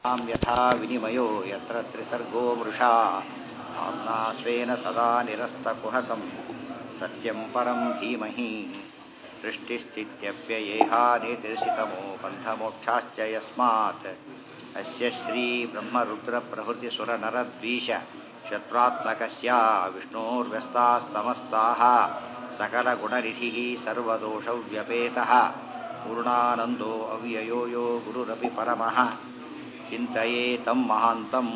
तां यथा विनिमयो यत्र त्रिसर्गो मृषा आम्ना स्वेन सदा निरस्तकुहकं सत्यं परं धीमहि सृष्टिस्थित्यप्ययेहानितिर्षितमो बन्धमोक्षाश्च यस्मात् अस्य श्रीब्रह्मरुद्रप्रभृतिसुरनरद्वीष शत्रुत्मकस्य विष्णोर्व्यस्तास्तमस्ताः सकलगुणनिधिः सर्वदोषव्यपेतः पूर्णानन्दो अव्ययो यो ಗುರುರಪಿ ಪರಮಃ ಚಿಂತೆಯೇ ತಂ ಮಹಾಂತಂ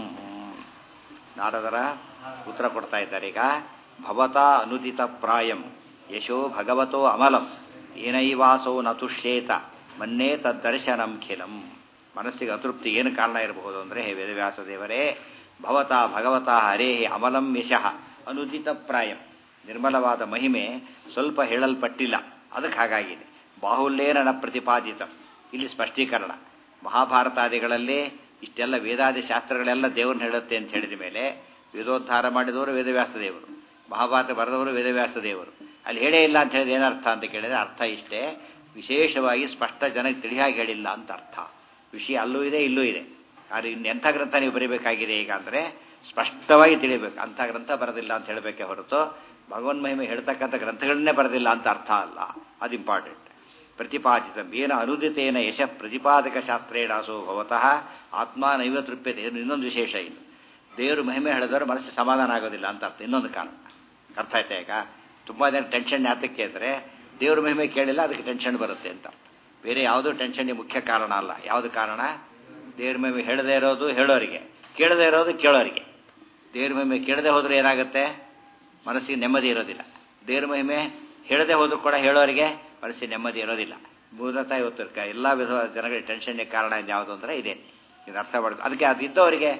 ನಾರದರ ಉತ್ತರ ಕೊಡ್ತಾ ಇದ್ದಾರೆ ಈಗ ಭವತಾ ಅನುದಿತ ಪ್ರಾಯಂ ಯಶೋ ಭಗವತೋ ಅಮಲಂ ಏನೈವಾಸೋ ನತುಷ್ಯೇತ ಮನ್ನೇ ತದ್ದರ್ಶನಂ ಖಿಲಂ ಮನಸ್ಸಿಗೆ ಅತೃಪ್ತಿ ಏನು ಕಾರಣ ಇರಬಹುದು ಅಂದರೆ ಹೇ ವೇದವ್ಯಾಸ ದೇವರೇ ಭವತಾ ಭಗವತಾ ಹರೇ ಅಮಲಂ ಯಶಃ ಅನುದಿತ ಪ್ರಾಯಂ ನಿರ್ಮಲವಾದ ಮಹಿಮೆ ಸ್ವಲ್ಪ ಹೇಳಲ್ಪಟ್ಟಿಲ್ಲ ಅದಕ್ಕೆ ಹಾಗಾಗಿದೆ ಬಾಹುಲ್ಯೇನ ಪ್ರತಿಪಾದಿತ ಇಲ್ಲಿ ಸ್ಪಷ್ಟೀಕರಣ ಮಹಾಭಾರತಾದಿಗಳಲ್ಲಿ ಇಷ್ಟೆಲ್ಲ ವೇದಾದಿ ಶಾಸ್ತ್ರಗಳೆಲ್ಲ ದೇವ್ರನ್ನ ಹೇಳುತ್ತೆ ಅಂತ ಹೇಳಿದ ಮೇಲೆ ವೇದೋದ್ಧಾರ ಮಾಡಿದವರು ವೇದವ್ಯಾಸ ದೇವರು ಮಹಾಭಾರತ ಬರೆದವರು ವೇದವ್ಯಾಸ ದೇವರು ಅಲ್ಲಿ ಹೇಳೇ ಇಲ್ಲ ಅಂತ ಹೇಳಿದ್ರೆ ಏನರ್ಥ ಅಂತ ಕೇಳಿದ್ರೆ ಅರ್ಥ ಇಷ್ಟೇ ವಿಶೇಷವಾಗಿ ಸ್ಪಷ್ಟ ಜನಕ್ಕೆ ತಿಳಿಯಾಗಿ ಹೇಳಿಲ್ಲ ಅಂತ ಅರ್ಥ ವಿಷಯ ಅಲ್ಲೂ ಇದೆ ಇಲ್ಲೂ ಇದೆ ಆದರೆ ಇನ್ನು ಎಂಥ ಗ್ರಂಥ ನೀವು ಬರೀಬೇಕಾಗಿದೆ ಈಗ ಅಂದರೆ ಸ್ಪಷ್ಟವಾಗಿ ತಿಳಿಬೇಕು ಅಂಥ ಗ್ರಂಥ ಬರೋದಿಲ್ಲ ಅಂತ ಹೇಳಬೇಕೆ ಹೊರತು ಭಗವನ್ ಮಹಿಮೆ ಹೇಳ್ತಕ್ಕಂಥ ಗ್ರಂಥಗಳನ್ನೇ ಬರೋದಿಲ್ಲ ಅಂತ ಅರ್ಥ ಅಲ್ಲ ಅದು ಇಂಪಾರ್ಟೆಂಟ್ ಪ್ರತಿಪಾದಿತ ಏನ ಅನುದಿತೇನ ಯಶ ಪ್ರತಿಪಾದಕ ಶಾಸ್ತ್ರೇಣಾಸೋ ಭವತಃ ಆತ್ಮ ನೈವ ತೃಪ್ಯತೆ ಇನ್ನೊಂದು ವಿಶೇಷ ಇದು ದೇವರು ಮಹಿಮೆ ಹೇಳಿದವರು ಮನಸ್ಸು ಸಮಾಧಾನ ಆಗೋದಿಲ್ಲ ಅಂತ ಅರ್ಥ ಇನ್ನೊಂದು ಕಾರಣ ಅರ್ಥ ಆಯ್ತಾ ಈಗ ತುಂಬ ಜನ ಟೆನ್ಷನ್ ಯಾತಕ್ಕೆ ಅಂದರೆ ದೇವ್ರ ಮಹಿಮೆ ಕೇಳಿಲ್ಲ ಅದಕ್ಕೆ ಟೆನ್ಷನ್ ಬರುತ್ತೆ ಅಂತ ಬೇರೆ ಯಾವುದೂ ಟೆನ್ಷನ್ಗೆ ಮುಖ್ಯ ಕಾರಣ ಅಲ್ಲ ಯಾವುದು ಕಾರಣ ದೇವ್ರ ಮಹಿಮೆ ಹೇಳದೇ ಇರೋದು ಹೇಳೋರಿಗೆ ಕೇಳದೇ ಇರೋದು ಕೇಳೋರಿಗೆ ದೇವ್ರ ಮಹಿಮೆ ಕೇಳದೆ ಹೋದ್ರೆ ಏನಾಗುತ್ತೆ ಮನಸ್ಸಿಗೆ ನೆಮ್ಮದಿ ಇರೋದಿಲ್ಲ ದೇವ್ರ ಮಹಿಮೆ ಹೇಳದೆ ಹೋದ್ರು ಕೂಡ ಹೇಳೋರಿಗೆ ಮನಸ್ಸಿಗೆ ನೆಮ್ಮದಿ ಇರೋದಿಲ್ಲ ಮೂಲತಃ ಇವತ್ತು ಎಲ್ಲ ವಿಧವಾದ ಜನಗಳಿಗೆ ಟೆನ್ಷನ್ಗೆ ಕಾರಣ ಯಾವುದು ಅಂದರೆ ಇದೆ ಇದು ಅರ್ಥ ಮಾಡ್ಕೊ ಅದಕ್ಕೆ ಅದು ಇದ್ದವರಿಗೆ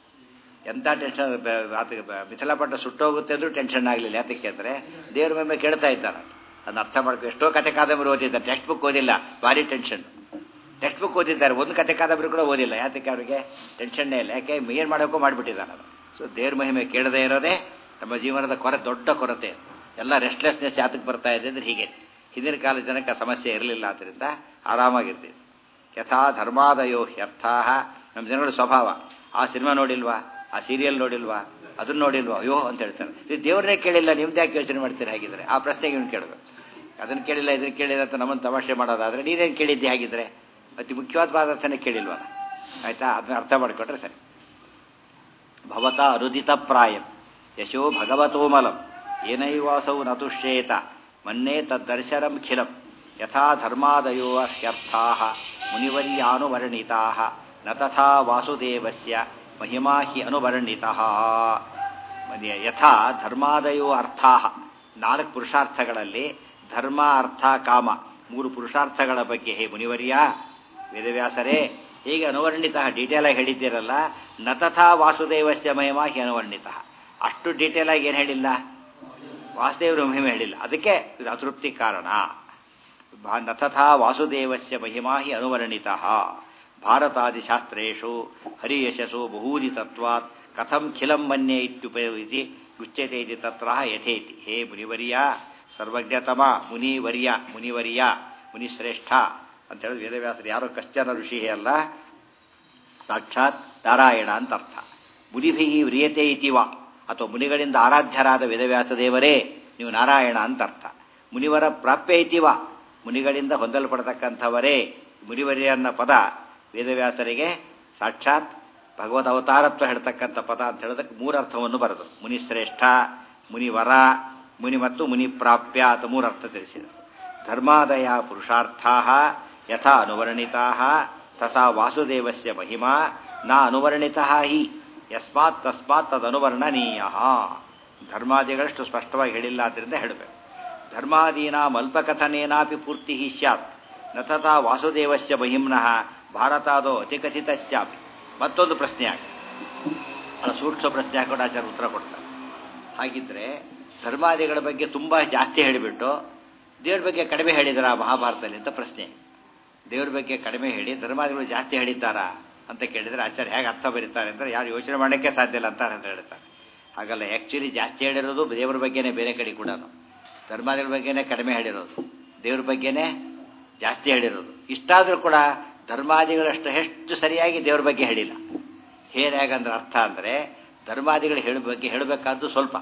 ಎಂಥ ಟೆನ್ಷನ್ ಅದಕ್ಕೆ ಮಿಥಲಪಟ್ಟ ಸುಟ್ಟೋಗುತ್ತೆ ಅಂದ್ರೂ ಟೆನ್ಷನ್ ಆಗಲಿಲ್ಲ ಯಾತಕ್ಕೆ ಅಂದರೆ ದೇವ್ರ ಮೇಲೆ ಕೇಳ್ತಾ ಇದ್ದಾರೆ ಅದನ್ನ ಅರ್ಥ ಮಾಡ್ಕೊ ಎಷ್ಟೋ ಕತೆ ಕಾದಂಬರಿ ಓದಿದ್ದಾರೆ ಟೆಕ್ಸ್ಟ್ ಬುಕ್ ಓದಿಲ್ಲ ಭಾರಿ ಟೆನ್ಷನ್ ಟೆಕ್ಸ್ಟ್ ಬುಕ್ ಓದಿದ್ದಾರೆ ಒಂದು ಕತೆ ಕಾದಂಬರಿ ಕೂಡ ಓದಿಲ್ಲ ಯಾತಕ್ಕೆ ಅವರಿಗೆ ಟೆನ್ಷನ್ನೇ ಇಲ್ಲ ಯಾಕೆ ಏನು ಮಾಡೋಕ್ಕೋ ಮಾಡಿಬಿಟ್ಟಿದ್ದಾರೆ ಅದು ಸೊ ದೇವ್ರ ಮಹಿಮೆ ಕೇಳದೇ ಇರೋದೇ ನಮ್ಮ ಜೀವನದ ಕೊರೆ ದೊಡ್ಡ ಕೊರತೆ ಎಲ್ಲ ರೆಸ್ಟ್ಲೆಸ್ನೆಸ್ ಯಾತಕ್ಕೆ ಬರ್ತಾ ಇದೆ ಅಂದರೆ ಹೀಗೆ ಹಿಂದಿನ ಕಾಲದ ಜನಕ್ಕೆ ಸಮಸ್ಯೆ ಇರಲಿಲ್ಲ ಆದ್ದರಿಂದ ಆರಾಮಾಗಿರ್ತೀವಿ ಯಥಾ ಧರ್ಮಾದಯೋ ಹ್ಯರ್ಥಾ ನಮ್ಮ ಜನಗಳ ಸ್ವಭಾವ ಆ ಸಿನಿಮಾ ನೋಡಿಲ್ವಾ ಆ ಸೀರಿಯಲ್ ನೋಡಿಲ್ವಾ ಅದನ್ನ ನೋಡಿಲ್ವಾ ಅಯ್ಯೋ ಅಂತ ಹೇಳ್ತಾರೆ ಇದು ದೇವ್ರನ್ನೇ ಕೇಳಿಲ್ಲ ನಿಮ್ದು ಯಾಕೆ ಯೋಚನೆ ಮಾಡ್ತೀರಿ ಹಾಗಿದ್ರೆ ಆ ಪ್ರಶ್ನೆಗೆ ಇವ್ನು ಕೇಳಬೇಕು ಅದನ್ನು ಕೇಳಿಲ್ಲ ಇದನ್ನು ಕೇಳಿಲ್ಲ ಅಂತ ನಮ್ಮನ್ನು ತಮಾಷೆ ಮಾಡೋದಾದರೆ ನೀನೇನು ಕೇಳಿದ್ದೆ ಹಾಗಿದ್ರೆ ಅತಿ ಮುಖ್ಯವಾದ ಪದಾರ್ಥನೇ ಕೇಳಿಲ್ವಲ್ಲ ಆಯ್ತಾ ಅದನ್ನ ಅರ್ಥ ಮಾಡಿಕೊಟ್ರೆ ಸರಿ ಭವತಾ ಅನುದಿತ ಪ್ರಾಯಂ ಯಶೋ ಭಗವತೋಮಲಂ ಏನೈವಾಸೌ ನತುಷ್ಯೇತ ಮನ್ನೇ ತದ್ದರ್ಶನಂ ಖಿಲಂ ಯಥಾ ಧರ್ಮಾದಯೋ ಹ್ಯರ್ಥಾ ಮುನಿವರ್ಯಾನುವರ್ಣಿತಾ ನ ತಥಾ ವಾಸುದೇವಸ್ಯ ಮಹಿಮಾ ಹಿ ಅನುವರ್ಣಿತ ಯಥಾ ಧರ್ಮಾದಯೋ ಅರ್ಥಾ ನಾಲ್ಕು ಪುರುಷಾರ್ಥಗಳಲ್ಲಿ ಧರ್ಮ ಅರ್ಥ ಕಾಮ ಮೂರು ಪುರುಷಾರ್ಥಗಳ ಬಗ್ಗೆ ಹೇ ಮುನಿವರ್ಯ ವೇದವ್ಯಾಸರೇ ಹೇಗೆ ಅನುವರ್ಣಿತ ಡೀಟೇಲ್ ಆಗಿ ಹೇಳಿದ್ದೀರಲ್ಲ ನ ತಥಾ ವಾಸುದೇವಸ್ಯ ಮಹಿಮಾ ಹಿ ಅನುವರ್ಣಿತ ಅಷ್ಟು ಡೀಟೇಲ್ ಆಗಿ ಏನು ಹೇಳಿಲ್ಲ ವಾಸುದೇವರ ಮಹಿಮೆ ಹೇಳಿಲ್ಲ ಅದಕ್ಕೆ ಇದು ಅತೃಪ್ತಿ ಕಾರಣ ನಥಥಾ ವಾಸುದೇವಸ್ಯ ಮಹಿಮಾ ಹಿ ಅನುವರ್ಣಿತ ಭಾರತಾದಿಶಾಸ್ತ್ರೇಷು ಹರಿಯಶಸು ಬಹೂದಿ ತತ್ವಾತ್ ಕಥಂ ಖಿಲಂ ಮನ್ಯೆ ಇತ್ಯುಪಯೋಗಿಸಿ ಉಚ್ಯತೆ ಇತಿ ತತ್ರ ಯಥೇತಿ ಹೇ ಮುನಿವರ್ಯ ಸರ್ವಜ್ಞತಮ ಮುನಿವರ್ಯ ಮುನಿವರ್ಯ ಮುನಿಶ್ರೇಷ್ಠ ಅಂತ ಹೇಳಿದ್ರೆ ವೇದವ್ಯಾಸರು ಯಾರೋ ಕಶ್ಚನ ಋಷಿ ಅಲ್ಲ ಸಾಕ್ಷಾತ್ ನಾರಾಯಣ ಅಂತ ಅರ್ಥ ಮುನಿಭಿ ವ್ರಿಯತೆ ಇತಿವ ಅಥವಾ ಮುನಿಗಳಿಂದ ಆರಾಧ್ಯರಾದ ವೇದವ್ಯಾಸ ದೇವರೇ ನೀವು ನಾರಾಯಣ ಅಂತ ಅರ್ಥ ಮುನಿವರ ಪ್ರಾಪ್ಯ ಇತಿವ ಮುನಿಗಳಿಂದ ಹೊಂದಲ್ಪಡತಕ್ಕಂಥವರೇ ಮುನಿವರ್ಯನ್ನ ಪದ ವೇದವ್ಯಾಸರಿಗೆ ಸಾಕ್ಷಾತ್ ಭಗವದ್ ಅವತಾರತ್ವ ಹೇಳ್ತಕ್ಕಂಥ ಪದ ಅಂತ ಹೇಳೋದಕ್ಕೆ ಮೂರರ್ಥವನ್ನು ಬರೆದು ಮುನಿಶ್ರೇಷ್ಠ ಮುನಿವರ ಮುನಿ ಮತ್ತು ಮುನಿ ಪ್ರಾಪ್ಯ ಅಂತ ಮೂರರ್ಥ ತಿಳಿಸಿದರು ಧರ್ಮಾದಯ ಪುರುಷಾರ್ಥಾ ಯಥಾ ಅನುವರ್ಣಿತಾ ತಥಾ ವಾಸುದೇವಸ್ಯ ಮಹಿಮಾ ನ ಅನುವರ್ಣಿತ ಹಿ ಯಸ್ಮಾತ್ ತಸ್ಮಾತ್ ತದನುವರ್ಣನೀಯ ಧರ್ಮಾದಿಗಳಷ್ಟು ಸ್ಪಷ್ಟವಾಗಿ ಹೇಳಿಲ್ಲ ಆದ್ದರಿಂದ ಹೇಳಬೇಕು ಧರ್ಮಾದೀನ ಅಲ್ಪಕಥನೇನಾಪಿ ಪೂರ್ತಿ ಸ್ಯಾತ್ ನ ತಥಾ ವಾಸುದೇವಸ್ಯ ಮಹಿಮ್ನಃ ಭಾರತಾದೋ ಅತಿಕಥಿತ ಸ್ಯಾಪಿ ಮತ್ತೊಂದು ಪ್ರಶ್ನೆ ಆಗ ಸೂಕ್ಷ್ಮ ಪ್ರಶ್ನೆ ಹಾಕೊಂಡು ಆಚಾರ್ಯ ಉತ್ತರ ಕೊಡ್ತಾರೆ ಹಾಗಿದ್ರೆ ಧರ್ಮಾದಿಗಳ ಬಗ್ಗೆ ತುಂಬ ಜಾಸ್ತಿ ಹೇಳಿಬಿಟ್ಟು ದೇವ್ರ ಬಗ್ಗೆ ಕಡಿಮೆ ಹೇಳಿದಾರ ಮಹಾಭಾರತದಲ್ಲಿ ಅಂತ ಪ್ರಶ್ನೆ ದೇವ್ರ ಬಗ್ಗೆ ಕಡಿಮೆ ಹೇಳಿ ಧರ್ಮಾದಿಗಳು ಜಾಸ್ತಿ ಹೇಳಿದ್ದಾರಾ ಅಂತ ಕೇಳಿದರೆ ಆಚಾರ್ಯ ಹೇಗೆ ಅರ್ಥ ಬರೀತಾರೆ ಅಂದರೆ ಯಾರು ಯೋಚನೆ ಮಾಡೋಕ್ಕೆ ಸಾಧ್ಯ ಇಲ್ಲ ಅಂತ ಅಂತ ಹೇಳ್ತಾರೆ ಹಾಗಲ್ಲ ಆ್ಯಕ್ಚುಲಿ ಜಾಸ್ತಿ ಹೇಳಿರೋದು ದೇವ್ರ ಬಗ್ಗೆನೇ ಬೇರೆ ಕಡೆ ಕೂಡ ಧರ್ಮಾದಿಗಳ ಬಗ್ಗೆನೇ ಕಡಿಮೆ ಹೇಳಿರೋದು ದೇವ್ರ ಬಗ್ಗೆನೇ ಜಾಸ್ತಿ ಹೇಳಿರೋದು ಇಷ್ಟಾದರೂ ಕೂಡ ಧರ್ಮಾದಿಗಳಷ್ಟು ಎಷ್ಟು ಸರಿಯಾಗಿ ದೇವ್ರ ಬಗ್ಗೆ ಹೇಳಿಲ್ಲ ಹೇಗಾಗಂದ್ರೆ ಅರ್ಥ ಅಂದರೆ ಧರ್ಮಾದಿಗಳು ಹೇಳ ಬಗ್ಗೆ ಹೇಳಬೇಕಾದ್ದು ಸ್ವಲ್ಪ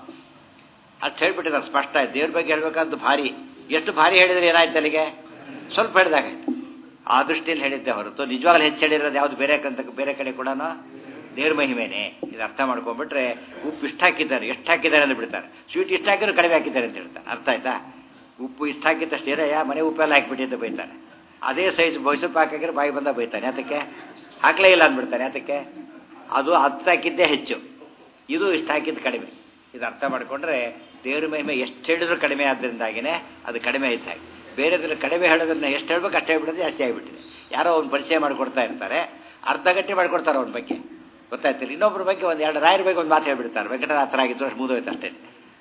ಅಷ್ಟು ಹೇಳ್ಬಿಟ್ಟಿದ್ದಾರೆ ಸ್ಪಷ್ಟ ಆಯ್ತು ದೇವ್ರ ಬಗ್ಗೆ ಹೇಳಬೇಕಾದ್ದು ಭಾರಿ ಎಷ್ಟು ಭಾರಿ ಹೇಳಿದ್ರೆ ಏನಾಯ್ತು ಅಲ್ಲಿಗೆ ಸ್ವಲ್ಪ ಹೇಳಿದಾಗಾಯ್ತು ಆ ದೃಷ್ಟಿಯಲ್ಲಿ ಹೇಳಿದ್ದೆ ಹೊರತು ನಿಜವಾಗ್ಲೂ ಹೆಚ್ಚು ಹೇಳಿರೋದು ಯಾವುದು ಬೇರೆ ಕಂತ ಬೇರೆ ಕಡೆ ಕೂಡ ದೇವ್ರ ಮಹಿಮೇನೆ ಇದು ಅರ್ಥ ಮಾಡ್ಕೊಂಡ್ಬಿಟ್ರೆ ಉಪ್ಪು ಇಷ್ಟು ಹಾಕಿದ್ದಾರೆ ಎಷ್ಟು ಹಾಕಿದ್ದಾರೆ ಅಂತ ಬಿಡ್ತಾರೆ ಸ್ವೀಟ್ ಇಷ್ಟು ಹಾಕಿದ್ರು ಕಡಿಮೆ ಹಾಕಿದ್ದಾರೆ ಅಂತ ಹೇಳ್ತಾರೆ ಅರ್ಥ ಆಯ್ತಾ ಉಪ್ಪು ಇಷ್ಟು ಹಾಕಿದ್ದಷ್ಟು ಏನಯ್ಯ ಮನೆ ಉಪ್ಪೆಲ್ಲ ಹಾಕಿಬಿಟ್ಟಿದ್ದ ಬೈತಾನೆ ಅದೇ ಸೈಜ್ ಬೈಸಪ್ಪು ಹಾಕಿದ್ರೆ ಬಾಯಿ ಬಂದ ಬೈತಾನೆ ಅದಕ್ಕೆ ಹಾಕ್ಲೇ ಇಲ್ಲ ಅಂದ್ಬಿಡ್ತಾನೆ ಅದಕ್ಕೆ ಅದು ಹತ್ತು ಹಾಕಿದ್ದೇ ಹೆಚ್ಚು ಇದು ಇಷ್ಟು ಹಾಕಿದ್ದು ಕಡಿಮೆ ಇದು ಅರ್ಥ ಮಾಡಿಕೊಂಡ್ರೆ ದೇವ್ರ ಮಹಿಮೆ ಎಷ್ಟು ಹೇಳಿದ್ರು ಕಡಿಮೆ ಆದ್ದರಿಂದಾಗಿನೇ ಅದು ಕಡಿಮೆ ಇದ್ದಾಗೆ ಬೇರೆದ್ರಲ್ಲಿ ಕಡಿಮೆ ಹೇಳೋದನ್ನ ಎಷ್ಟು ಹೇಳ್ಬೇಕು ಅಷ್ಟೇ ಹೇಳ್ಬಿಡೋದು ಜಾಸ್ತಿ ಆಗಿಬಿಟ್ಟಿದೆ ಯಾರೋ ಅವ್ನು ಪರಿಚಯ ಮಾಡಿಕೊಡ್ತಾ ಇರ್ತಾರೆ ಅರ್ಧ ಗಂಟೆ ಮಾಡಿಕೊಡ್ತಾರೆ ಅವನ ಬಗ್ಗೆ ಗೊತ್ತಾಯ್ತಿಲ್ಲ ಇನ್ನೊಬ್ಬರ ಬಗ್ಗೆ ಒಂದು ಎರಡು ರಾಯರ ಬಗ್ಗೆ ಒಂದು ಮಾತು ಹೇಳ್ಬಿಡ್ತಾರೆ ವೆಂಕಟನಾಥರಾಗಿದ್ದು ಅಷ್ಟು ಮುಗಿದೋಯ್ತು ಅಷ್ಟೇ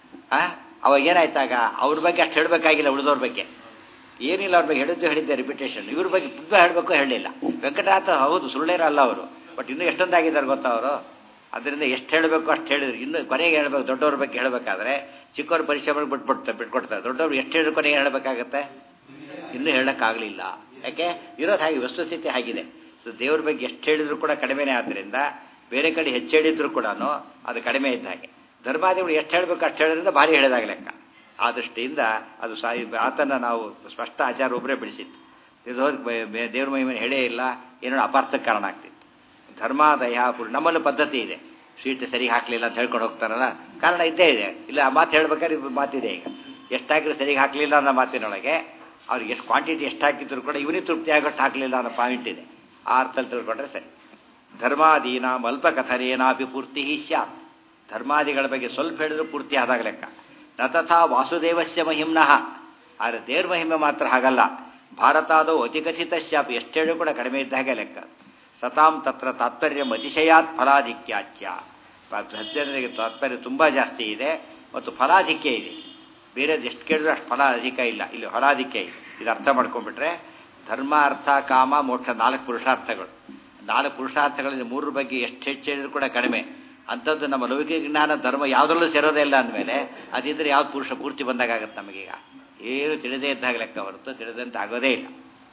ಆ ಅವಾಗ ಏನಾಯ್ತಾಗ ಅವ್ರ ಬಗ್ಗೆ ಅಷ್ಟು ಹೇಳಬೇಕಾಗಿಲ್ಲ ಉಳಿದವ್ರ ಬಗ್ಗೆ ಏನಿಲ್ಲ ಅವ್ರ ಬಗ್ಗೆ ಹೇಳಿದ್ದು ಹೇಳಿದ್ದೆ ರಿಪಿಟೇಷನ್ ಇವ್ರ ಬಗ್ಗೆ ತುಂಬ ಹೇಳಬೇಕು ಹೇಳಲಿಲ್ಲ ವೆಂಕಟನಾಥ ಹೌದು ಸುಳ್ಳೇರ ಅಲ್ಲ ಅವರು ಬಟ್ ಇನ್ನೂ ಎಷ್ಟೊಂದಾಗಿದ್ದಾರೆ ಗೊತ್ತಾ ಅವರು ಅದರಿಂದ ಎಷ್ಟು ಹೇಳಬೇಕು ಅಷ್ಟು ಹೇಳಿದ್ರು ಇನ್ನು ಕೊನೆಗೆ ಹೇಳಬೇಕು ದೊಡ್ಡವ್ರ ಬಗ್ಗೆ ಹೇಳಬೇಕಾದ್ರೆ ಚಿಕ್ಕವ್ರ ಪರಿಶ್ರಮ ಬಿಟ್ಬಿಡ್ತಾರೆ ಬಿಟ್ಕೊಡ್ತಾರೆ ದೊಡ್ಡವ್ರು ಎಷ್ಟು ಹೇಳಿದ್ರು ಕೊನೆಗೆ ಹೇಳಬೇಕಾಗತ್ತೆ ಇನ್ನೂ ಹೇಳೋಕ್ಕಾಗಲಿಲ್ಲ ಯಾಕೆ ಇರೋದು ಹಾಗೆ ವಸ್ತುಸ್ಥಿತಿ ಆಗಿದೆ ಸೊ ದೇವ್ರ ಬಗ್ಗೆ ಎಷ್ಟು ಹೇಳಿದ್ರು ಕೂಡ ಕಡಿಮೆನೇ ಆದ್ದರಿಂದ ಬೇರೆ ಕಡೆ ಹೆಚ್ಚು ಹೇಳಿದ್ರು ಕೂಡ ಅದು ಕಡಿಮೆ ಇದ್ದ ಹಾಗೆ ಧರ್ಮಾದಿಗಳು ಎಷ್ಟು ಹೇಳಬೇಕು ಅಷ್ಟು ಹೇಳಿದ್ರಿಂದ ಭಾರಿ ಹೇಳಿದಾಗ ಲೆಕ್ಕ ಆ ದೃಷ್ಟಿಯಿಂದ ಅದು ಸಾ ಆತನ ನಾವು ಸ್ಪಷ್ಟ ಆಚಾರ ಒಬ್ಬರೇ ಬಿಡಿಸಿತ್ತು ಇದು ದೇವ್ರ ಮಹಿಮೆ ಹೇಳೇ ಇಲ್ಲ ಏನೋ ಅಪಾರ್ಥಕ್ಕೆ ಕಾರಣ ಆಗ್ತಿತ್ತು ಧರ್ಮಾದಯ ಪುರ್ ನಮ್ಮಲ್ಲೂ ಪದ್ಧತಿ ಇದೆ ಸ್ವೀಟ್ ಸರಿ ಹಾಕಲಿಲ್ಲ ಅಂತ ಹೇಳ್ಕೊಂಡು ಹೋಗ್ತಾರಲ್ಲ ಕಾರಣ ಇದ್ದೇ ಇದೆ ಇಲ್ಲ ಆ ಮಾತು ಹೇಳ್ಬೇಕಾದ್ರೆ ಇದು ಮಾತಿದೆ ಈಗ ಎಷ್ಟಾಗಿದ್ರೆ ಸರಿಗೆ ಹಾಕಲಿಲ್ಲ ಅನ್ನೋ ಮಾತಿನೊಳಗೆ ಅವ್ರಿಗೆ ಎಷ್ಟು ಕ್ವಾಂಟಿಟಿ ಎಷ್ಟು ಹಾಕಿದ್ರು ಕೂಡ ಇವನಿಗೆ ತೃಪ್ತಿ ಆಗೋಷ್ಟು ಹಾಕಲಿಲ್ಲ ಅನ್ನೋ ಪಾಯಿಂಟ್ ಇದೆ ಆ ಅರ್ಥದಲ್ಲಿ ತಿಳ್ಕೊಂಡ್ರೆ ಸರಿ ಧರ್ಮಾದೀನ ಅಲ್ಪಕಥನೇನಾಪಿ ಪೂರ್ತಿ ಸ್ಯಾತ್ ಧರ್ಮಾದಿಗಳ ಬಗ್ಗೆ ಸ್ವಲ್ಪ ಹೇಳಿದ್ರು ಪೂರ್ತಿ ಆದಾಗ ಲೆಕ್ಕ ನ ತಥಾ ವಾಸುದೇವಸ್ಯ ಮಹಿಮ್ನಃ ಆದರೆ ದೇವ್ರ ಮಹಿಮೆ ಮಾತ್ರ ಹಾಗಲ್ಲ ಭಾರತಾದೋ ಅತಿಕಥಿತ ಶಾಪಿ ಎಷ್ಟು ಹೇಳಿ ಕೂಡ ಕಡಿಮೆ ಇದ್ದಾಗೆ ಲೆಕ್ಕ ಸತಾಂ ತತ್ರ ತಾತ್ಪರ್ಯ ಅತಿಶಯಾತ್ ಫಲಾಧಿಕ್ಯಾಚ್ಯ ಸತ್ಯನಿಗೆ ತಾತ್ಪರ್ಯ ತುಂಬ ಜಾಸ್ತಿ ಇದೆ ಮತ್ತು ಫಲಾಧಿಕ್ಯ ಇದೆ ಬೇರೆದು ಎಷ್ಟು ಕೇಳಿದ್ರು ಅಷ್ಟು ಫಲ ಅಧಿಕ ಇಲ್ಲ ಇಲ್ಲಿ ಫಲಾಧಿಕ್ಯ ಇದೆ ಇದು ಅರ್ಥ ಮಾಡ್ಕೊಂಡ್ಬಿಟ್ರೆ ಧರ್ಮ ಅರ್ಥ ಕಾಮ ಮೋಕ್ಷ ನಾಲ್ಕು ಪುರುಷಾರ್ಥಗಳು ನಾಲ್ಕು ಪುರುಷಾರ್ಥಗಳಲ್ಲಿ ಮೂರರ ಬಗ್ಗೆ ಎಷ್ಟು ಹೆಚ್ಚು ಹೇಳಿದ್ರು ಕೂಡ ಕಡಿಮೆ ಅಂಥದ್ದು ನಮ್ಮ ಲೌಕಿಕ ಜ್ಞಾನ ಧರ್ಮ ಯಾವುದರಲ್ಲೂ ಸೇರೋದೇ ಇಲ್ಲ ಅಂದಮೇಲೆ ಅದಿದ್ರೆ ಯಾವ್ದು ಪುರುಷ ಪೂರ್ತಿ ಬಂದಾಗತ್ತೆ ನಮಗೀಗ ಏನು ತಿಳಿದೇ ಇದ್ದಾಗ ಲೆಕ್ಕ ಹೊರತು ತಿಳಿದಂತೆ ಆಗೋದೇ ಇಲ್ಲ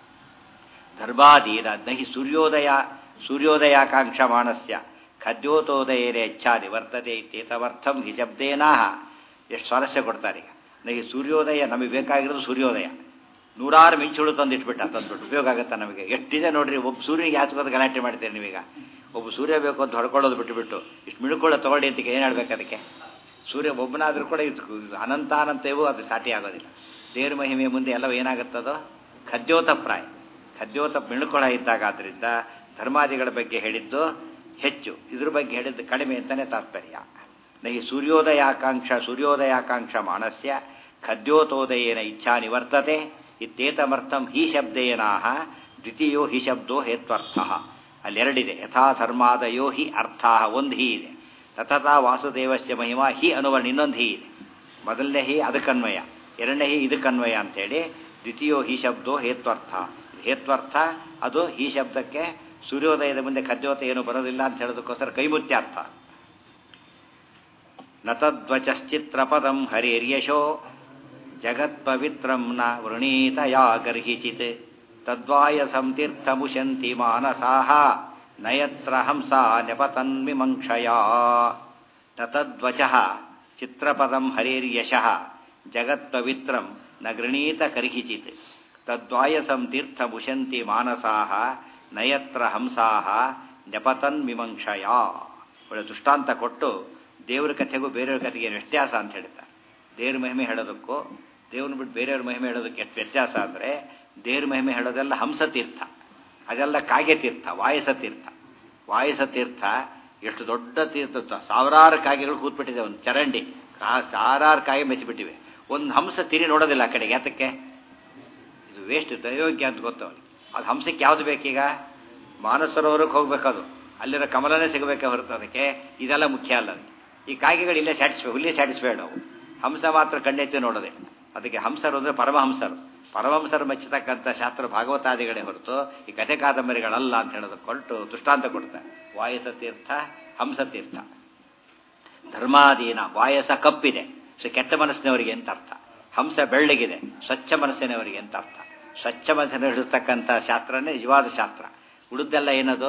ಧರ್ಮಾಧೀನ ನಹಿ ಸೂರ್ಯೋದಯ ಸೂರ್ಯೋದಯಾಕಾಂಕ್ಷ ಮಾನಸ್ಯ ಖದ್ಯೋತೋದಯೇನೆ ಇಚ್ಛಾದಿ ವರ್ತತೆ ಇತ್ಯೇತವರ್ಥಂ ಹಿ ಶಬ್ದೇನಾಹ ಎಷ್ಟು ಸ್ವಾರಸ್ಯ ಕೊಡ್ತಾರೆ ಈಗ ನಹಿ ಸೂರ್ಯೋದಯ ನಮಗೆ ಬೇಕಾಗಿರೋದು ಸೂರ್ಯೋದಯ ನೂರಾರು ಮಿಂಚುಳು ತಂದಿಟ್ಬಿಟ್ಟ ತಂದ್ಬಿಟ್ಟು ಉಪಯೋಗ ಆಗುತ್ತಾ ನಮಗೆ ಎಷ್ಟಿದೆ ನೋಡ್ರಿ ಒಬ್ಬ ಸೂರ್ಯನಿಗೆ ಹಾಚ್ಕೋದು ಗಲಾಟೆ ಮಾಡ್ತೀರಿ ನೀವೀಗ ಒಬ್ಬ ಸೂರ್ಯ ಬೇಕು ಅಂತ ಹೊಡ್ಕೊಳ್ಳೋದು ಬಿಟ್ಟುಬಿಟ್ಟು ಇಷ್ಟು ಮಿಳುಕೊಳ್ಳೋ ತಗೊಳ್ಳಿ ಅಂತ ಏನು ಹೇಳ್ಬೇಕು ಅದಕ್ಕೆ ಸೂರ್ಯ ಒಬ್ಬನಾದರೂ ಕೂಡ ಇದು ಅನಂತಾನಂತವೂ ಅದು ಸಾಟಿ ಆಗೋದಿಲ್ಲ ದೇವ್ರ ಮಹಿಮೆಯ ಮುಂದೆ ಎಲ್ಲವೂ ಏನಾಗುತ್ತದೋ ಖದ್ಯೋತಪ್ರಾಯ ಖದ್ಯೋತ ಮಿಳುಕೊಳ ಇದ್ದಾಗ ಆದ್ದರಿಂದ ಧರ್ಮಾದಿಗಳ ಬಗ್ಗೆ ಹೇಳಿದ್ದು ಹೆಚ್ಚು ಇದ್ರ ಬಗ್ಗೆ ಹೇಳಿದ್ದು ಕಡಿಮೆ ಅಂತಲೇ ತಾತ್ಪರ್ಯ ನಹಿ ಸೂರ್ಯೋದಯಾಕಾಂಕ್ಷ ಸೂರ್ಯೋದಯಾಕಾಂಕ್ಷ ಮಾನಸ್ಯ ಖದ್ಯೋತೋದಯೇನ ಇಚ್ಛಾ ನಿವರ್ತತೆ ಇತ್ತೇತಮರ್ಥಂ ಹಿ ಶಬ್ದೇನಾಹ ದ್ವಿತೀಯೋ ಹಿ ಶಬ್ದೋ ಹೇತ್ವರ್ಥ ಅಲ್ಲೆರಡಿದೆ ಯಥಾ ಧರ್ಮಾದಯೋ ಹಿ ಅರ್ಥ ಒಂದು ಹಿ ಇದೆ ತಥತಾ ವಾಸುದೇವಸ್ಯ ಮಹಿಮಾ ಹಿ ಅನುವರ್ಣ ಇನ್ನೊಂದು ಹಿ ಇದೆ ಮೊದಲನೇ ಹಿ ಅದಕ್ಕನ್ವಯ ಎರಡನೇ ಹಿ ಇದಕ್ಕನ್ವಯ ಅಂತೇಳಿ ದ್ವಿತೀಯೋ ಹಿ ಶಬ್ದೋ ಹೇತ್ವರ್ಥ ಹೇತ್ವರ್ಥ ಅದು ಈ ಶಬ್ದಕ್ಕೆ ಸೂರ್ಯೋದಯದ ಮುಂದೆ ಖದ್ಯೋತ ಏನು ಬರೋದಿಲ್ಲ ಅಂತ ಹೇಳೋದಕ್ಕೋಸ್ಕರ ಕೈಮುತ್ಯಾರ್ಥ ನತದ್ವಚಶ್ಚಿತ್ರಪದಂ ಹರಿರ್ಯಶೋ ಜಗತ್ಪವಿತ್ರಂ ನ ವೃಣೀತಯಾ ಗರ್ಹಿಚಿತ್ ತದ್ವಾಯಸಂ ತೀರ್ಥಮುಶಂತಿ ಮಾನಸಾಹ ನಯತ್ರ ಹಂಸಾ ನೆಪತನ್ಮಿಮಂಕ್ಷಯಾ ನತದ್ವಚ ಚಿತ್ರಪದಂ ಹರಿರ್ಯಶಃ ಜಗತ್ಪವಿತ್ರಂ ನ ಗೃಣೀತ ಕರ್ಹಿಚಿತ್ ತದ್ವಾಯಸಂ ತೀರ್ಥಮುಶಂತಿ ಮಾನಸಾಹ ನಯತ್ರ ಹಂಸಾಹ ನೆಪತನ್ ಮಿಮಂಕ್ಷಯ ಒಳ್ಳೆ ದೃಷ್ಟಾಂತ ಕೊಟ್ಟು ದೇವ್ರ ಕಥೆಗೂ ಬೇರೆಯವ್ರ ಕಥೆಗೆ ಏನು ವ್ಯತ್ಯಾಸ ಅಂತ ಹೇಳ್ತಾರೆ ದೇವ್ರ ಮಹಿಮೆ ಹೇಳೋದಕ್ಕೂ ದೇವ್ರನ್ನ ಬಿಟ್ಟು ಬೇರೆಯವ್ರ ಮಹಿಮೆ ಹೇಳೋದಕ್ಕೆ ಎಷ್ಟು ವ್ಯತ್ಯಾಸ ಅಂದರೆ ದೇವ್ರ ಮಹಿಮೆ ಹೇಳೋದೆಲ್ಲ ಹಂಸತೀರ್ಥ ಅದೆಲ್ಲ ಕಾಗೆ ತೀರ್ಥ ವಾಯಸ ತೀರ್ಥ ವಾಯಸ ತೀರ್ಥ ಎಷ್ಟು ದೊಡ್ಡ ತೀರ್ಥ ಸಾವಿರಾರು ಕಾಗೆಗಳು ಕೂತ್ಬಿಟ್ಟಿದೆ ಒಂದು ಚರಂಡಿ ಸಾವಿರಾರು ಕಾಗೆ ಮೆಚ್ಚಿಬಿಟ್ಟಿವೆ ಒಂದು ಹಂಸ ತಿರಿ ನೋಡೋದಿಲ್ಲ ಆ ಕಡೆಗೆ ಯಾತಕ್ಕೆ ಇದು ವೇಸ್ಟ್ ದಯೋಗ್ಯ ಅಂತ ಗೊತ್ತವನಿಗೆ ಅದು ಹಂಸಕ್ಕೆ ಯಾವುದು ಬೇಕೀಗ ಮಾನಸರೋವರಕ್ಕೆ ಹೋಗ್ಬೇಕದು ಅಲ್ಲಿರೋ ಕಮಲನೇ ಸಿಗಬೇಕೆ ಹೊರತು ಅದಕ್ಕೆ ಇದೆಲ್ಲ ಮುಖ್ಯ ಅಲ್ಲ ಅದಕ್ಕೆ ಈ ಕಾಗೆಗಳು ಇಲ್ಲೇ ಸ್ಯಾಟಿಸ್ಫೈ ಇಲ್ಲೇ ಸ್ಯಾಟಿಸ್ಫೈಡ್ ಅವು ಹಂಸ ಮಾತ್ರ ಕಣ್ಣೆತ್ತಿ ನೋಡೋದೆ ಅದಕ್ಕೆ ಹಂಸರು ಅಂದರೆ ಪರಮಹಂಸರು ಪರಮಹಂಸರು ಮೆಚ್ಚತಕ್ಕಂಥ ಶಾಸ್ತ್ರ ಭಾಗವತಾದಿಗಳೇ ಹೊರತು ಈ ಕಥೆ ಕಾದಂಬರಿಗಳಲ್ಲ ಅಂತ ಹೇಳೋದಕ್ಕೆ ಹೊರಟು ದೃಷ್ಟಾಂತ ಕೊಡ್ತಾರೆ ವಾಯಸ ತೀರ್ಥ ಹಂಸ ತೀರ್ಥ ಧರ್ಮಾದೀನ ವಾಯಸ ಕಪ್ಪಿದೆ ಸೊ ಕೆಟ್ಟ ಮನಸ್ಸಿನವರಿಗೆ ಅಂತ ಅರ್ಥ ಹಂಸ ಬೆಳ್ಳಗಿದೆ ಸ್ವಚ್ಛ ಮನಸ್ಸಿನವರಿಗೆ ಅಂತ ಅರ್ಥ ಸ್ವಚ್ಛ ಮನಸ್ಸಿನ ಹಿಡಿಸ್ತಕ್ಕಂಥ ಶಾಸ್ತ್ರನೇ ನಿಜವಾದ ಶಾಸ್ತ್ರ ಉಳಿದೆಲ್ಲ ಏನದು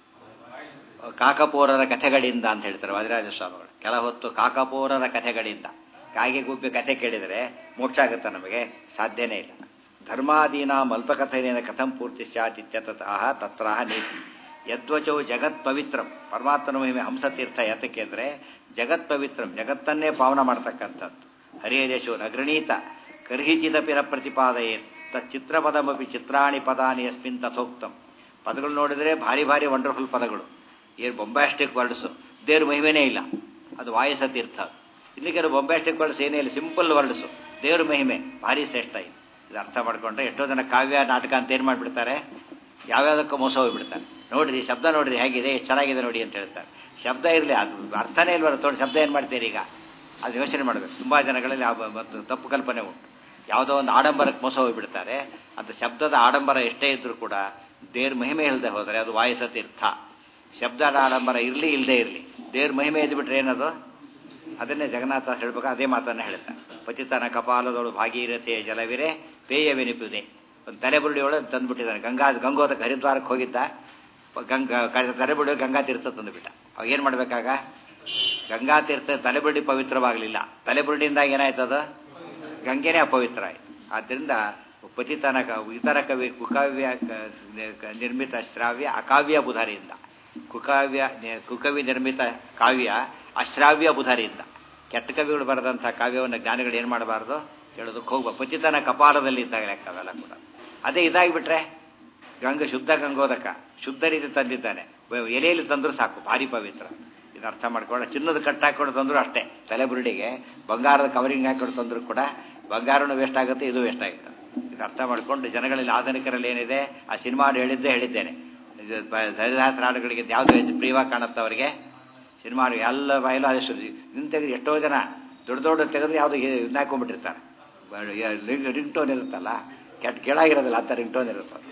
ಕಾಕಪೋರರ ಕಥೆಗಳಿಂದ ಅಂತ ಹೇಳ್ತಾರೆ ವಾದಿರಾಜ ಸ್ವಾಮಿಗಳು ಕೆಲ ಹೊತ್ತು ಕಾಕಪೋರರ ಕಥೆಗಳಿಂದ ಕಾಗೆ ಗುಬ್ಬಿ ಕಥೆ ಕೇಳಿದರೆ ಮೋಕ್ಷ ಆಗುತ್ತೆ ನಮಗೆ ಸಾಧ್ಯನೇ ಇಲ್ಲ ಧರ್ಮಾದೀನ ಅಲ್ಪಕಥೆಯ ಕಥಂ ಪೂರ್ತಿ ಸ್ಯಾತ್ ಇತ್ಯತಃ ತತ್ರ ನೀತಿ ಯದ್ವಚೋ ಜಗತ್ ಪವಿತ್ರಂ ಪರಮಾತ್ಮನ ಮಹಿಮೆ ಹಂಸತೀರ್ಥ ಯಾತಕ್ಕೆ ಅಂದರೆ ಜಗತ್ ಪವಿತ್ರಂ ಜಗತ್ತನ್ನೇ ಪಾವನ ಮಾಡ್ತಕ್ಕಂಥದ್ದು ಹರಿಹರೇಶೋ ನಗೃಣೀತ ಕರ್ಹಿಚಿದಪಿರ ಪ್ರತಿಪಾದಯೇ ತಚ್ಚಿತ್ರಪದಮಪಿ ಚಿತ್ರಾಣಿ ಪದಾನಿ ಯಸ್ಮಿನ್ ತಥೋಕ್ತಂ ಪದಗಳು ನೋಡಿದರೆ ಭಾರಿ ಭಾರಿ ವಂಡರ್ಫುಲ್ ಪದಗಳು ಏನು ಬೊಂಬಾಸ್ಟಿಕ್ ವರ್ಡ್ಸು ದೇವ್ರ ಮಹಿಮೆನೇ ಇಲ್ಲ ಅದು ವಾಯಸ ತೀರ್ಥ ಇಲ್ಲಿ ಕೆಲವು ಬೊಂಬಾಸ್ಟಿಕ್ ವರ್ಡ್ಸ್ ಏನೇ ಇಲ್ಲ ಸಿಂಪಲ್ ವರ್ಡ್ಸು ದೇವ್ರ ಮಹಿಮೆ ಭಾರಿ ಶ್ರೇಷ್ಠ ಇದು ಇದು ಅರ್ಥ ಮಾಡ್ಕೊಂಡ್ರೆ ಎಷ್ಟೋ ಜನ ಕಾವ್ಯ ನಾಟಕ ಅಂತ ಏನು ಮಾಡಿಬಿಡ್ತಾರೆ ಯಾವ್ಯಾವುದಕ್ಕೂ ಮೋಸ ಹೋಗ್ಬಿಡ್ತಾರೆ ನೋಡ್ರಿ ಶಬ್ದ ನೋಡ್ರಿ ಹೇಗಿದೆ ಎಷ್ಟು ಚೆನ್ನಾಗಿದೆ ನೋಡಿ ಅಂತ ಹೇಳ್ತಾರೆ ಶಬ್ದ ಇರಲಿ ಅದು ಅರ್ಥನೇ ಇಲ್ವಲ್ಲ ತೊಗೊಂಡು ಶಬ್ದ ಏನು ಮಾಡ್ತೀರಿ ಈಗ ಅದು ಯೋಚನೆ ಮಾಡಬೇಕು ತುಂಬ ಜನಗಳಲ್ಲಿ ಆ ಬ- ಮತ್ತು ತಪ್ಪು ಕಲ್ಪನೆ ಉಂಟು ಯಾವುದೋ ಒಂದು ಆಡಂಬರಕ್ಕೆ ಮೋಸ ಹೋಗಿಬಿಡ್ತಾರೆ ಅದು ಶಬ್ದದ ಆಡಂಬರ ಎಷ್ಟೇ ಇದ್ರೂ ಕೂಡ ದೇವ್ರ ಮಹಿಮೆ ಇಲ್ಲದೆ ಹೋದರೆ ಅದು ವಾಯಸ ತೀರ್ಥ ಶಬ್ದದ ಆಡಂಬರ ಇರಲಿ ಇಲ್ಲದೆ ಇರಲಿ ದೇವ್ರ ಮಹಿಮೆ ಇದ್ಬಿಟ್ರೆ ಏನದು ಅದನ್ನೇ ಜಗನ್ನಾಥ ಹೇಳ್ಬೇಕು ಅದೇ ಮಾತನ್ನ ಹೇಳ್ತಾರೆ ಪತಿತನ ಕಪಾಲದೊಳು ಭಾಗೀರಥೆಯ ಜಲವಿರೆ ಪೇಯವೆನಿಪುದೆ ಒಂದು ತಲೆಬುರುಡಿ ಒಳಗೆ ತಂದುಬಿಟ್ಟಿದ್ದಾನೆ ಗಂಗಾ ಗಂಗೋದಕ್ಕೆ ಹರಿದ್ವಾರಕ್ಕೆ ಹೋಗಿದ್ದ ಗಂಗಾ ತಲೆಬುರುಡಿ ಗಂಗಾ ತೀರ್ಥ ತಂದುಬಿಟ್ಟ ಅವಾಗ ಏನು ಮಾಡಬೇಕಾಗ ಗಂಗಾ ತೀರ್ಥ ತಲೆಬುರುಡಿ ಪವಿತ್ರವಾಗಲಿಲ್ಲ ತಲೆಬುರುಡಿಯಿಂದಾಗಿ ಏನಾಯ್ತದ ಗಂಗೆನೇ ಅಪವಿತ್ರ ಆಯ್ತು ಆದ್ದರಿಂದ ಪತಿತನ ಕ- ಇತರ ಕವಿ ಕುಕಾವ್ಯ ಕ- ಕ- ನಿರ್ಮಿತ ಶ್ರಾವ್ಯ ಅಕಾವ್ಯ ಬುಧಾರಿಯಿಂದ ಕುಕಾವ್ಯ ನಿ- ಕುಕವಿ ನಿರ್ಮಿತ ಕಾವ್ಯ ಅಶ್ರಾವ್ಯ ಬುಧಾರಿಯಿಂದ ಕೆಟ್ಟ ಕವಿಗಳು ಬರೆದಂಥ ಕಾವ್ಯವನ್ನು ಜ್ಞಾನಿಗಳು ಏನು ಮಾಡಬಾರ್ದು ಹೇಳೋದಕ್ಕೆ ಹೋಗ್ಬ ಪತಿತನ ಕಪಾಲದಲ್ಲಿ ಇದ್ದಾಗ ಲೆಕ್ಕ ಅವೆಲ್ಲ ಕೂಡ ಅದೇ ಇದಾಗಿಬಿಟ್ರೆ ಗಂಗ ಶುದ್ಧ ಗಂಗೋದಕ ಶುದ್ಧ ರೀತಿ ತಂದಿದ್ದಾನೆ ವ- ಎಲೆಯಲ್ಲಿ ತಂದರೂ ಸಾಕು ಭಾರಿ ಪವಿತ್ರ ಇದು ಅರ್ಥ ಮಾಡ್ಕೊಂಡು ಚಿನ್ನದ ಕಟ್ಟು ಹಾಕೊಂಡು ತಂದ್ರು ಅಷ್ಟೇ ತಲೆಬುರುಡಿಗೆ ಬಂಗಾರದ ಕವರಿಂಗ್ ಹಾಕೊಂಡು ತಂದ್ರು ಕೂಡ ಬಂಗಾರನೂ ವೇಸ್ಟ್ ಆಗುತ್ತೆ ಇದು ವೇಸ್ಟ್ ಆಗುತ್ತೆ ಇದು ಅರ್ಥ ಮಾಡ್ಕೊಂಡು ಜನಗಳಲ್ಲಿ ಆಧುನಿಕರಲ್ಲಿ ಏನಿದೆ ಆ ಸಿನಿಮಾ ಹೇಳಿದ್ದೇ ಹೇಳಿದ್ದೇನೆ ಇದು ಬ- ಸರಿದಾಸರ ಹಾಡುಗಳಿಗೆ ಯಾವುದು ಹೆಚ್ಚು ಪ್ರಿಯವಾಗಿ ಕಾಣುತ್ತೆ ಅವರಿಗೆ ಸಿನಿಮಾ ಹಾಡು ಎಲ್ಲ ಬಾಯಲು ಅದಷ್ಟು ಇದನ್ನ ತೆಗೆದು ಎಷ್ಟೋ ಜನ ದೊಡ್ಡ ದೊಡ್ಡ ತೆಗೆದು ಯಾವುದು ಇದನ್ನ ಹಾಕೊಂಡ್ಬಿಟ್ಟಿರ್ತಾರೆ ರಿಂಗ್ ಟೋನ್ ಇರುತ್ತಲ್ಲ ಕೆಟ್ಟ ಕೆಳಗಿರೋದಿಲ್ಲ ಅಂತ ರಿಂಗ್ ಟೋನ್ ಇರುತ್ತೆ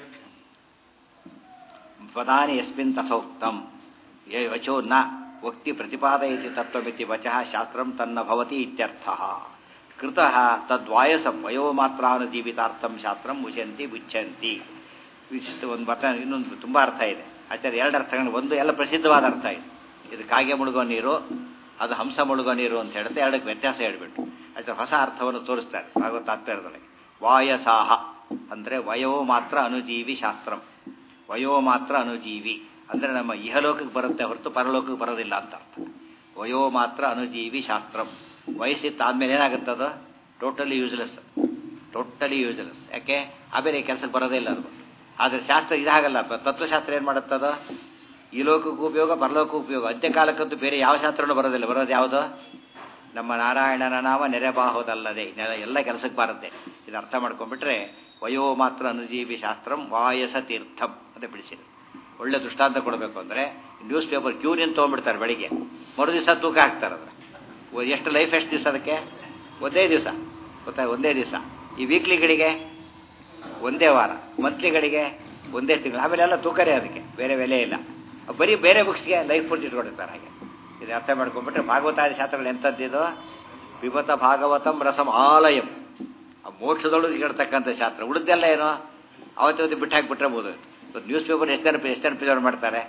ಪದಾನಿ ಯಸ್ಮಿನ್ ತಥೋಕ್ತಂ ಯೇ ವಚೋ ನ ವಕ್ತಿ ಪ್ರತಿಪಾದಯತಿ ತತ್ವಮಿತಿ ವಚಃ ಶಾಸ್ತ್ರಂ ತನ್ನ ಭವತಿ ಇತ್ಯರ್ಥಃ ಕೃತಃ ತದ್ವಾಯಸಂ ವಯೋಮಾತ್ರಾನುಜೀವಿತಾರ್ಥಂ ಶಾಸ್ತ್ರಂ ಮುಚಂತಿ ಬುಚ್ಚಂತಿ ವಿಶಿಷ್ಟ ಒಂದು ಮತ ಇನ್ನೊಂದು ತುಂಬ ಅರ್ಥ ಇದೆ ಆಚಾರ್ಯ ಎರಡು ಅರ್ಥಗಳು ಒಂದು ಎಲ್ಲ ಪ್ರಸಿದ್ಧವಾದ ಅರ್ಥ ಇದೆ ಇದು ಕಾಗೆ ಮುಳುಗೋ ನೀರು ಅದು ಹಂಸ ಮುಳುಗೋ ನೀರು ಅಂತ ಹೇಳುತ್ತೆ ಎರಡಕ್ಕೆ ವ್ಯತ್ಯಾಸ ಹೇಳ್ಬಿಟ್ಟು ಆಚಾರ್ಯ ಹೊಸ ಅರ್ಥವನ್ನು ತೋರಿಸ್ತಾರೆ ಭಾಗವತ ತಾತ್ಪರ್ಯದೊಳಗೆ ವಾಯಸಾಹ ಅಂದರೆ ವಯೋ ಮಾತ್ರ ಅನುಜೀವಿ ಶಾಸ್ತ್ರಂ ವಯೋ ಮಾತ್ರ ಅನುಜೀವಿ ಅಂದರೆ ನಮ್ಮ ಇಹಲೋಕಕ್ಕೆ ಬರುತ್ತೆ ಹೊರತು ಪರಲೋಕಕ್ಕೆ ಬರೋದಿಲ್ಲ ಅಂತ ಅರ್ಥ ವಯೋ ಮಾತ್ರ ಅನುಜೀವಿ ಶಾಸ್ತ್ರಂ ವಯಸ್ಸಿತ್ತಾದ್ಮೇಲೆ ಏನಾಗುತ್ತದು ಟೋಟಲಿ ಯೂಸ್ಲೆಸ್ ಟೋಟಲಿ ಯೂಸ್ಲೆಸ್ ಯಾಕೆ ಆಮೇಲೆ ಕೆಲಸಕ್ಕೆ ಬರೋದೇ ಇಲ್ಲ ಅದು ಆದರೆ ಶಾಸ್ತ್ರ ಇದಾಗಲ್ಲ ಪ- ತತ್ವಶಾಸ್ತ್ರ ಏನು ಮಾಡುತ್ತದ ಈ ಲೋಕಕ್ಕೂ ಉಪಯೋಗ ಪರಲೋಕಕ್ಕೂ ಉಪಯೋಗ ಅಂತ್ಯಕಾಲಕ್ಕಂತೂ ಬೇರೆ ಯಾವ ಶಾಸ್ತ್ರನೂ ಬರೋದಿಲ್ಲ ಬರೋದು ಯಾವುದು ನಮ್ಮ ನಾರಾಯಣನ ನಾಮ ನೆರೆಬಾಹೋದಲ್ಲದೆ ಇದೆಲ್ಲ ಎಲ್ಲ ಕೆಲಸಕ್ಕೆ ಬರುತ್ತೆ ಇದು ಅರ್ಥ ಮಾಡ್ಕೊಂಡ್ಬಿಟ್ರೆ ವಯೋ ಮಾತ್ರ ಅನುಜೀವಿ ಶಾಸ್ತ್ರಂ ವಾಯಸ ತೀರ್ಥಂ ಅಂತ ಬಿಡಿಸಿದೆ ಒಳ್ಳೆ ದೃಷ್ಟಾಂತ ಕೊಡಬೇಕು ಅಂದರೆ ನ್ಯೂಸ್ ಪೇಪರ್ ಕ್ಯೂ ನಿಂತು ತೊಗೊಂಡ್ಬಿಡ್ತಾರೆ ಬೆಳಿಗ್ಗೆ ಮರು ದಿವಸ ತೂಕ ಹಾಕ್ತಾರೆ ಅದರ ಎಷ್ಟು ಲೈಫ್ ಎಷ್ಟು ದಿವಸ ಅದಕ್ಕೆ ಒಂದೇ ದಿವಸ ಗೊತ್ತಾ ಒಂದೇ ದಿವಸ ಈ ವೀಕ್ಲಿಗಳಿಗೆ ಒಂದೇ ವಾರ ಮಂತ್ಲಿಗಳಿಗೆ ಒಂದೇ ತಿಂಗಳು ಆಮೇಲೆ ಎಲ್ಲ ತೂಕರೇ ಅದಕ್ಕೆ ಬೇರೆ ಬೆಲೆ ಇಲ್ಲ ಬರೀ ಬೇರೆ ಬುಕ್ಸ್ಗೆ ಲೈಫ್ ಪೂರ್ತಿ ಇಟ್ಕೊಂಡಿರ್ತಾರೆ ಹಾಗೆ ಇದು ಅರ್ಥ ಮಾಡ್ಕೊಂಡ್ಬಿಟ್ರೆ ಭಾಗವತಾದಿ ಶಾಸ್ತ್ರಗಳು ಎಂಥದ್ದಿದು ವಿಭತ ಭಾಗವತಂ ರಸಂ ಆಲಯಂ ಆ ಮೋಕ್ಷದೊಳಗೆ ಹೇಳ್ತಕ್ಕಂಥ ಶಾಸ್ತ್ರ ಉಳಿದೆಲ್ಲ ಏನು ಅವತ್ತವತ್ತು ಬಿಟ್ಟು ಹಾಕಿಬಿಟ್ರೆ ಬೋದಾಯ್ತು ಇವತ್ತು ನ್ಯೂಸ್ ಪೇಪರ್ ಎಷ್ಟು ಜನ ಎಷ್ಟು ಜನ ಪ್ರಿಸರ್ವ್ ಮಾಡ್ತಾರೆ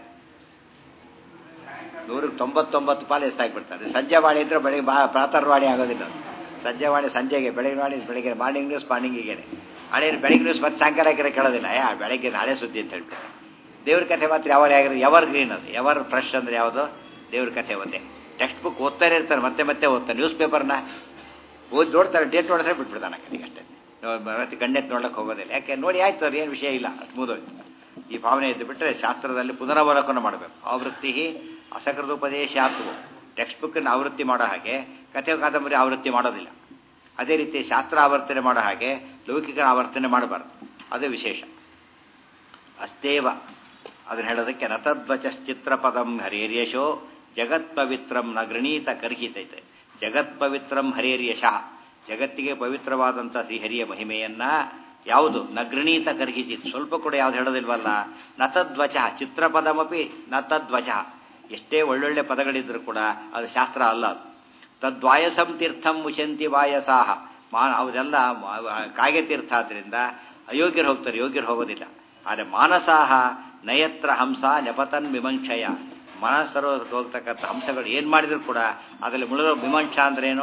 ನೂರಕ್ಕೆ ತೊಂಬತ್ತೊಂಬತ್ತು ಪಾಲು ಎಷ್ಟು ಹಾಕಿಬಿಡ್ತಾರೆ ಸಂಜೆ ವಾಣಿ ಇದ್ರೆ ಬೆಳಿಗ್ಗೆ ಬಾ ಪ್ರಾತರ್ವಾಣಿ ಆಗೋದಿಲ್ಲ ಅದು. ಸಂಜೆ ವಾಣಿ ಸಂಜೆಗೆ ಬೆಳಗ್ಗೆ ವಾಣಿ ಬೆಳಿಗ್ಗೆ ಮಾರ್ನಿಂಗ್ ನ್ಯೂಸ್ ಮಾರ್ನಿಂಗಿಗೆ ಹಳೆ ಬೆಳಿಗ್ಗೆ ನ್ಯೂಸ್ ಮತ್ತೆ ಸಾಯಂಕಾಲ ಹಾಕಿದ್ರೆ ಕೇಳೋದಿಲ್ಲ ಯಾ ಬೆಳಗ್ಗೆ ನಾಳೆ ಸುದ್ದಿ ಅಂತ ಹೇಳ್ಬಿಟ್ಟು ದೇವ್ರ ಕಥೆ ಮಾತ್ರ ಯಾವಾಗ ಆಗಿರೋದು ಎವರ್ ಗ್ರೀನ್ ಅದು ಎವರ್ ಫ್ರೆಶ್ ಅಂದ್ರೆ ಯಾವುದು ದೇವ್ರ ಕಥೆ ಒಂದೇ ಟೆಕ್ಸ್ಟ್ ಬುಕ್ ಓದ್ತಾನೆ ಇರ್ತಾರೆ ಮತ್ತೆ ಮತ್ತೆ ಓದ್ತಾರೆ ನ್ಯೂಸ್ ಪೇಪರ್ನ ಓದಿ ನೋಡ್ತಾರೆ ಡೇಟ್ ನೋಡಿದ್ರೆ ಬಿಟ್ಬಿಡ್ತಾನೆ ಆ ಕಡೆಗೆ ಅಷ್ಟೇ ಮತ್ತೆ ಗಂಡೆತ್ ನೋಡಕ್ಕೆ ಹೋಗೋದಿಲ್ಲ ಯಾಕೆ ನೋಡಿ ಆಯ್ತು ಅದು ಏನು ವಿಷಯ ಇಲ್ಲ ಅಷ್ಟು ಮುಗಿದೋಯ್ತು ಈ ಭಾವನೆ ಇದ್ದು ಬಿಟ್ಟರೆ ಶಾಸ್ತ್ರದಲ್ಲಿ ಪುನರಾವಲೋಕನ ಮಾಡಬೇಕು ಆವೃತ್ತಿ ಅಸಕೃತೋಪದೇಶ ಆತ್ಮವು ಟೆಕ್ಸ್ಟ್ ಬುಕ್ಕನ್ನು ಆವೃತ್ತಿ ಮಾಡೋ ಹಾಗೆ ಕಥೆ ಕಾದಂಬರಿ ಆವೃತ್ತಿ ಮಾಡೋದಿಲ್ಲ ಅದೇ ರೀತಿ ಶಾಸ್ತ್ರ ಆವರ್ತನೆ ಮಾಡೋ ಹಾಗೆ ಲೌಕಿಕ ಆವರ್ತನೆ ಮಾಡಬಾರ್ದು ಅದೇ ವಿಶೇಷ ಅಸ್ತೇವ ಅದನ್ನ ಹೇಳೋದಕ್ಕೆ ರಥಧ್ವಚಶ್ಚಿತ್ರಪದಂ ಹರೇರ್ಯಶೋ ಜಗತ್ ಪವಿತ್ರಂ ನ ಗೃಣೀತ ಕರ್ಹಿತೈತೆ ಜಗತ್ ಪವಿತ್ರಂ ಹರೇರ್ಯಶಃ ಜಗತ್ತಿಗೆ ಪವಿತ್ರವಾದಂಥ ಶ್ರೀಹರಿಯ ಮಹಿಮೆಯನ್ನ ಯಾವುದು ನ ಗೃಣೀತ ಕರ್ಹಿಚಿತ್ ಸ್ವಲ್ಪ ಕೂಡ ಯಾವ್ದು ಹೇಳೋದಿಲ್ವಲ್ಲ ನ ತದ್ವಚ ಚಿತ್ರಪದಮಪಿ ನ ತದ್ವಚ ಎಷ್ಟೇ ಒಳ್ಳೊಳ್ಳೆ ಪದಗಳಿದ್ರೂ ಕೂಡ ಅದು ಶಾಸ್ತ್ರ ಅಲ್ಲ ಅದು ತದ್ವಾಯಸಂ ತೀರ್ಥಂ ಮುಶಂತಿ ವಾಯಸಾಹ ಮಾ ಅವರೆಲ್ಲ ಕಾಗೆ ತೀರ್ಥ ಆದ್ರಿಂದ ಅಯೋಗ್ಯರು ಹೋಗ್ತಾರೆ ಯೋಗ್ಯರು ಹೋಗೋದಿಲ್ಲ ಆದರೆ ಮಾನಸಾಹ ನಯತ್ರ ಹಂಸ ನೆಪತನ್ ವಿಮಂಕ್ಷಯ ಮನಸ್ಸರು ಹೋಗ್ತಕ್ಕಂಥ ಹಂಸಗಳು ಏನು ಮಾಡಿದ್ರು ಕೂಡ ಅದರಲ್ಲಿ ಮುಳುಗೋ ವಿಮಂಶ ಅಂದ್ರೇನು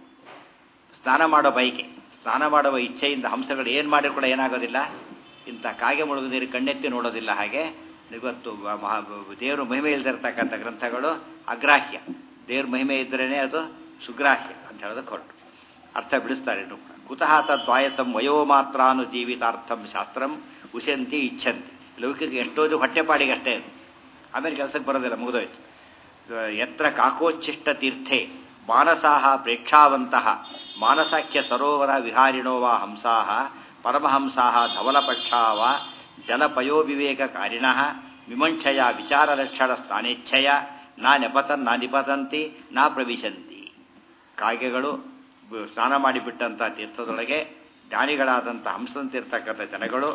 ಸ್ನಾನ ಮಾಡೋ ಬೈಕೆ ಸ್ನಾನ ಮಾಡುವ ಇಚ್ಛೆಯಿಂದ ಹಂಸಗಳು ಏನು ಮಾಡಿದ್ರು ಕೂಡ ಏನಾಗೋದಿಲ್ಲ ಇಂಥ ಕಾಗೆ ಮುಳುಗು ನೀರು ಕಣ್ಣೆತ್ತಿ ನೋಡೋದಿಲ್ಲ ಹಾಗೆ ಇವತ್ತು ದೇವರು ಮಹಿಮೆ ಇಲ್ದಿರ್ತಕ್ಕಂಥ ಗ್ರಂಥಗಳು ಅಗ್ರಾಹ್ಯ ದೇವ್ರ ಮಹಿಮೆ ಇದ್ರೇ ಅದು ಸುಗ್ರಾಹ್ಯ ಅಂತ ಹೇಳೋದಕ್ಕೆ ಹೊರಟು ಅರ್ಥ ಬಿಡಿಸ್ತಾರೆ ಇನ್ನು ಕೂಡ ಕುತಃ ತದ್ವಾಯಸಂ ವಯೋ ಮಾತ್ರಾನು ಜೀವಿತಾರ್ಥಂ ಶಾಸ್ತ್ರಂ ಉಶಂತಿ ಇಚ್ಛಂತಿ ಲೌಕಿಕ ಎಷ್ಟೋದು ಹೊಟ್ಟೆಪಾಡಿಗೆ ಅಷ್ಟೇ ಅದು ಆಮೇಲೆ ಕೆಲಸಕ್ಕೆ ಬರೋದಿಲ್ಲ ಮುಗಿದೋಯ್ತು ಯತ್ರ ಕಾಕೋಚ್ಛಿಷ್ಟ ತೀರ್ಥೆ ಮಾನಸಾಹ ಪ್ರೇಕ್ಷಾವಂತಹ ಮಾನಸಾಖ್ಯ ಸರೋವರ ವಿಹಾರಿಣೋ ವಾ ಹಂಸಾಹ ಪರಮಹಂಸಾಹ ಧವಲಪಕ್ಷಾ ವಾ ಜಲಪಯೋವಿವೇಕಕಾರಿಣ ವಿಮಂಕ್ಷಯ ವಿಚಾರಲಕ್ಷಣ ಸ್ಥಾನೇಚ್ಛಯ ನಾ ನೆಪತನ್ ನಾ ನಿಪತಂತಿ ನಾ ಪ್ರವಿಶಂತಿ ಕಾಗೆಗಳು ಸ್ನಾನ ಮಾಡಿಬಿಟ್ಟಂಥ ತೀರ್ಥದೊಳಗೆ ಜ್ಞಾನಿಗಳಾದಂಥ ಹಂಸಂತಿರ್ತಕ್ಕಂಥ ಜನಗಳು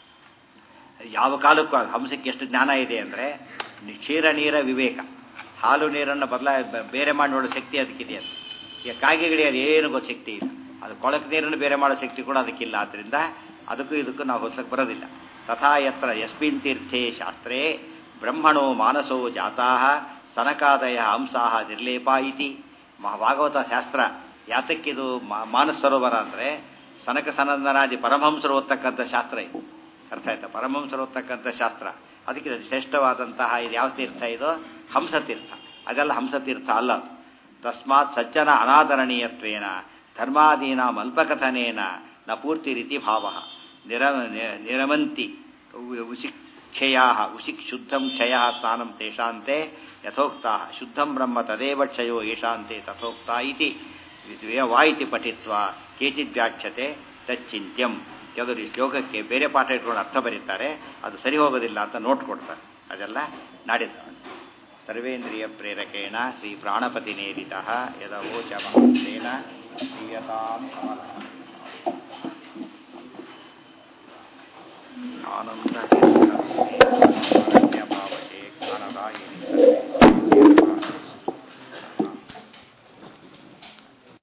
ಯಾವ ಕಾಲಕ್ಕೂ ಹಂಸಕ್ಕೆ ಎಷ್ಟು ಜ್ಞಾನ ಇದೆ ಅಂದರೆ ಕ್ಷೀರ ನೀರ ವಿವೇಕ ಹಾಲು ನೀರನ್ನು ಬದಲ ಬೇರೆ ಮಾಡಿ ನೋಡೋ ಶಕ್ತಿ ಅದಕ್ಕಿದೆ ಅಂತ ಈಗ ಕಾಗೆಗಳಿಗೆ ಅದು ಏನು ಗೊತ್ತು ಶಕ್ತಿ ಇಲ್ಲ ಅದು ಕೊಳಕು ನೀರನ್ನು ಬೇರೆ ಮಾಡೋ ಶಕ್ತಿ ಕೂಡ ಅದಕ್ಕಿಲ್ಲ ಆದ್ದರಿಂದ ಅದಕ್ಕೂ ಇದಕ್ಕೂ ನಾವು ಹೊಸಕ್ಕೆ ಬರೋದಿಲ್ಲ ತಥಾ ಯತ್ರ ಯಸ್ಮಿನ್ ತೀರ್ಥೆ ಶಾಸ್ತ್ರೇ ಬ್ರಹ್ಮಣೋ ಮಾನಸೋ ಜಾತಾ ಸನಕಾದಯ ಹಂಸಾಹ ನಿರ್ಲೇಪ ಇತಿ ಭಾಗವತ ಶಾಸ್ತ್ರ ಯಾತಕ್ಕಿದು ಮಾನಸ ಸರೋವರ ಅಂದರೆ ಸನಕ ಸನಂದನಾದಿ ಪರಮಹಂಸರು ಓದ್ತಕ್ಕಂಥ ಶಾಸ್ತ್ರ ಇದು ಅರ್ಥ ಆಯ್ತಾ ಪರಮಹಂಸರು ಓದ್ತಕ್ಕಂಥ ಶಾಸ್ತ್ರ ಅದಕ್ಕೆ ಇದು ಶ್ರೇಷ್ಠವಾದಂತಹ ಇದು ಯಾವ ತೀರ್ಥ ಇದು ಹಂಸತೀರ್ಥ ಅದೆಲ್ಲ ಹಂಸತೀರ್ಥ ಅಲ್ಲ ಅದು ತಸ್ಮಾತ್ ಸಜ್ಜನ ಅನಾದರಣೀಯತ್ವೇನ ಧರ್ಮಾದೀನ ಅಲ್ಪಕಥನೇನ ನ ಪೂರ್ತಿ ರೀತಿ ಭಾವ ನಿರ ನಿರಮಂತಿ ಉಶಿಕ್ಷಯಾ ಉಶಿಕ್ ಶುದ್ಧಂ ಕ್ಷಯ ಸ್ಥಾನಂ ತೇಷಾಂತೆ ಯಥೋಕ್ತ ಶುದ್ಧಂ ಬ್ರಹ್ಮ ತದೇವ ಕ್ಷಯೋ ಯಶಾಂತೆ ತಥೋಕ್ತ ಇತಿ ವಾ ಇತಿ ಪಠಿತ್ವ ಕೇಚಿದ್ ವ್ಯಾಖ್ಯತೆ ತಚ್ಚಿಂತ್ಯಂ ಕೆಲವರು ಈ ಶ್ಲೋಕಕ್ಕೆ ಬೇರೆ ಪಾಠ ಇಟ್ಕೊಂಡು ಅರ್ಥ ಬರೀತಾರೆ ಅದು ಸರಿ ಹೋಗೋದಿಲ್ಲ ಅಂತ ನೋಟ್ ಕೊಡ್ತಾರೆ ಅದೆಲ್ಲ ನಾಡಿದ್ದು ಸರ್ವೇಂದ್ರಿಯ ಪ್ರೇರಕೇಣ ಶ್ರೀ ಪ್ರಾಣಪತಿನೇರಿತ ಯದವೋಚ ಮಹಂತೇನ ಪ್ರಿಯತಾಂ ಆನಂದ ಭಾವತೆ ಜ್ಞಾನದಾಯಿನಿ